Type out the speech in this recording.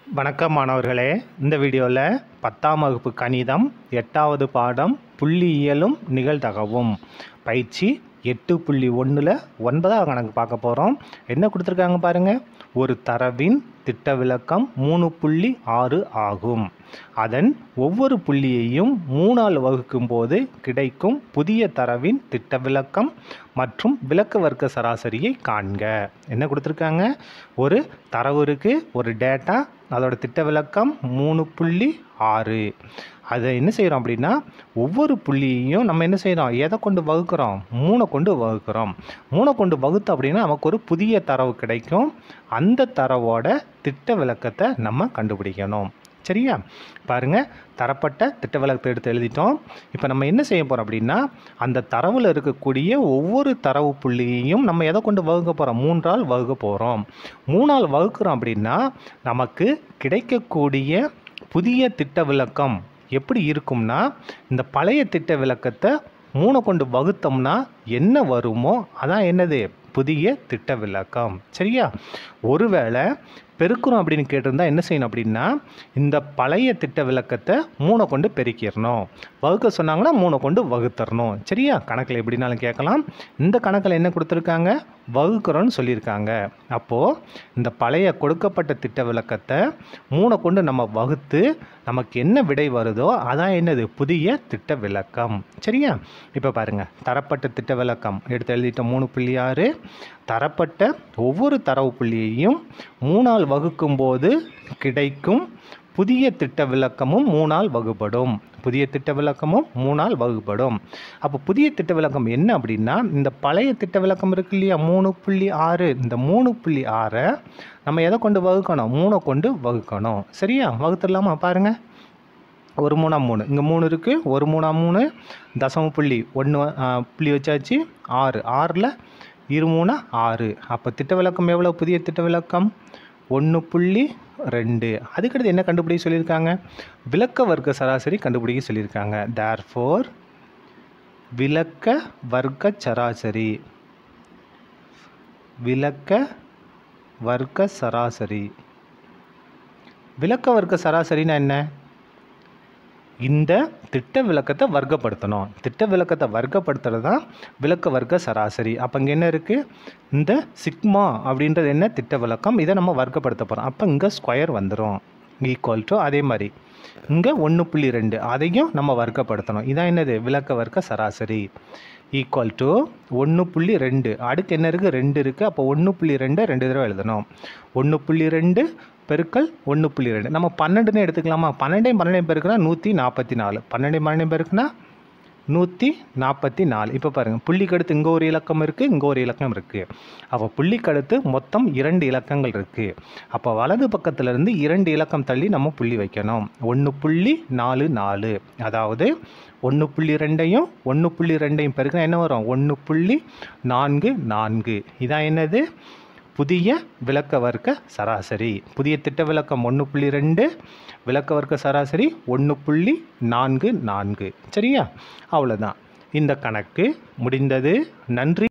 வணக்கம் மாணவர்களே இந்த வீடியோவில் பத்தாம் வகுப்பு கணிதம் எட்டாவது பாடம் புள்ளியியலும் நிகழ்தகவும் பயிற்சி எட்டு புள்ளி ஒன்றில் ஒன்பதாவது கணக்கு பார்க்க போகிறோம் என்ன கொடுத்துருக்காங்க பாருங்கள் ஒரு தரவின் திட்ட விளக்கம் மூணு புள்ளி ஆறு ஆகும் அதன் ஒவ்வொரு புள்ளியையும் மூணால் வகுக்கும் போது கிடைக்கும் புதிய தரவின் திட்ட விளக்கம் மற்றும் விளக்க வர்க்க சராசரியை காண்க என்ன கொடுத்துருக்காங்க ஒரு தரவு இருக்குது ஒரு டேட்டா அதோட திட்ட விளக்கம் மூணு புள்ளி ஆறு அதை என்ன செய்கிறோம் அப்படின்னா ஒவ்வொரு புள்ளியையும் நம்ம என்ன செய்கிறோம் எதை கொண்டு வகுக்கிறோம் மூணை கொண்டு வகுக்கிறோம் மூணை கொண்டு வகுத்தோம் அப்படின்னா நமக்கு ஒரு புதிய தரவு கிடைக்கும் அந்த தரவோட திட்ட விளக்கத்தை நம்ம கண்டுபிடிக்கணும் சரியா பாருங்க தரப்பட்ட திட்ட விளக்கத்தை எடுத்து எழுதிட்டோம் இப்போ நம்ம என்ன செய்ய போகிறோம் அப்படின்னா அந்த தரவில் இருக்கக்கூடிய ஒவ்வொரு தரவு புள்ளியையும் நம்ம எதை கொண்டு வகுக்க போகிறோம் மூன்றால் வகுக்க போகிறோம் மூணால் வகுக்கிறோம் அப்படின்னா நமக்கு கிடைக்கக்கூடிய புதிய திட்ட விளக்கம் எப்படி இருக்கும்னா இந்த பழைய திட்ட விளக்கத்தை மூணை கொண்டு வகுத்தோம்னா என்ன வருமோ அதான் என்னது புதிய திட்ட விளக்கம் சரியா ஒருவேளை பெருக்கிறோம் அப்படின்னு கேட்டிருந்தா என்ன செய்யணும் அப்படின்னா இந்த பழைய திட்ட விளக்கத்தை மூணை கொண்டு பெருக்கிடணும் வகுக்க சொன்னாங்கன்னா மூணை கொண்டு வகுத்தரணும் சரியா கணக்கில் எப்படினாலும் கேட்கலாம் இந்த கணக்கில் என்ன கொடுத்துருக்காங்க வகுக்கிறோன்னு சொல்லியிருக்காங்க அப்போது இந்த பழைய கொடுக்கப்பட்ட திட்ட விளக்கத்தை மூணை கொண்டு நம்ம வகுத்து நமக்கு என்ன விடை வருதோ அதான் என்னது புதிய திட்ட விளக்கம் சரியா இப்போ பாருங்கள் தரப்பட்ட திட்ட விளக்கம் எடுத்து எழுதிட்ட மூணு புள்ளி ஆறு தரப்பட்ட ஒவ்வொரு தரவு புள்ளியையும் மூணால் வகுக்கும்போது கிடைக்கும் புதிய திட்ட விளக்கமும் மூணால் வகுப்படும் புதிய திட்ட விளக்கமும் மூணால் வகுப்படும் அப்போ புதிய திட்ட விளக்கம் என்ன அப்படின்னா இந்த பழைய திட்ட விளக்கம் இருக்கு இல்லையா மூணு புள்ளி ஆறு இந்த மூணு புள்ளி ஆறை நம்ம எதை கொண்டு வகுக்கணும் மூணை கொண்டு வகுக்கணும் சரியா வகுத்துடலாமா பாருங்கள் ஒரு மூணா மூணு இங்கே மூணு இருக்குது ஒரு மூணா மூணு தசம புள்ளி ஒன்று புள்ளி வச்சாச்சு ஆறு ஆறில் இரு மூணா ஆறு அப்போ திட்ட விளக்கம் எவ்வளோ புதிய திட்ட விளக்கம் ஒன்று புள்ளி ரெண்டு அதுக்கடுத்து என்ன கண்டுபிடிக்க சொல்லியிருக்காங்க விளக்க வர்க்க சராசரி கண்டுபிடிக்க சொல்லியிருக்காங்க தேர் ஃபோர் விளக்க வர்க்க சராசரி விளக்க வர்க்க சராசரி விளக்க வர்க்க சராசரினா என்ன இந்த திட்ட விளக்கத்தை வர்க்கப்படுத்தணும் திட்ட விளக்கத்தை வர்க்கப்படுத்துறது தான் விளக்க வர்க்க சராசரி அப்போ இங்கே என்ன இருக்குது இந்த சிக்மா அப்படின்றது என்ன திட்ட விளக்கம் இதை நம்ம வர்க்கப்படுத்த போகிறோம் அப்போ இங்கே ஸ்கொயர் வந்துடும் ஈக்குவல் டு அதே மாதிரி இங்கே ஒன்று புள்ளி ரெண்டு அதையும் நம்ம வர்க்கப்படுத்தணும் இதான் என்னது விளக்க வர்க்க சராசரி ஈக்குவல் டு ஒன்று புள்ளி ரெண்டு அடுக்கு என்ன இருக்குது ரெண்டு இருக்குது அப்போ ஒன்று புள்ளி ரெண்டு ரெண்டு தடவை எழுதணும் ஒன்று புள்ளி ரெண்டு பெருக்கல் ஒன்று புள்ளி ரெண்டு நம்ம பன்னெண்டுன்னு எடுத்துக்கலாமா பன்னெண்டையும் பன்னெண்டையும் பெருக்குனா நூற்றி நாற்பத்தி நாலு பன்னெண்டையும் பன்னெண்டையும் பெருக்குனா நூற்றி நாற்பத்தி நாலு இப்போ பாருங்கள் புள்ளிக்கு அடுத்து இங்கே ஒரு இலக்கம் இருக்குது இங்கே ஒரு இலக்கம் இருக்குது அப்போ புள்ளிக்கு அடுத்து மொத்தம் இரண்டு இலக்கங்கள் இருக்குது அப்போ வலது பக்கத்துலேருந்து இரண்டு இலக்கம் தள்ளி நம்ம புள்ளி வைக்கணும் ஒன்று புள்ளி நாலு நாலு அதாவது ஒன்று புள்ளி ரெண்டையும் ஒன்று புள்ளி ரெண்டையும் பெருக்கினா என்ன வரும் ஒன்று புள்ளி நான்கு நான்கு இதான் என்னது புதிய விளக்க வர்க்க சராசரி புதிய திட்ட விளக்கம் ஒன்று புள்ளி ரெண்டு விளக்க வர்க்க சராசரி ஒன்று புள்ளி நான்கு நான்கு சரியா அவ்வளோதான் இந்த கணக்கு முடிந்தது நன்றி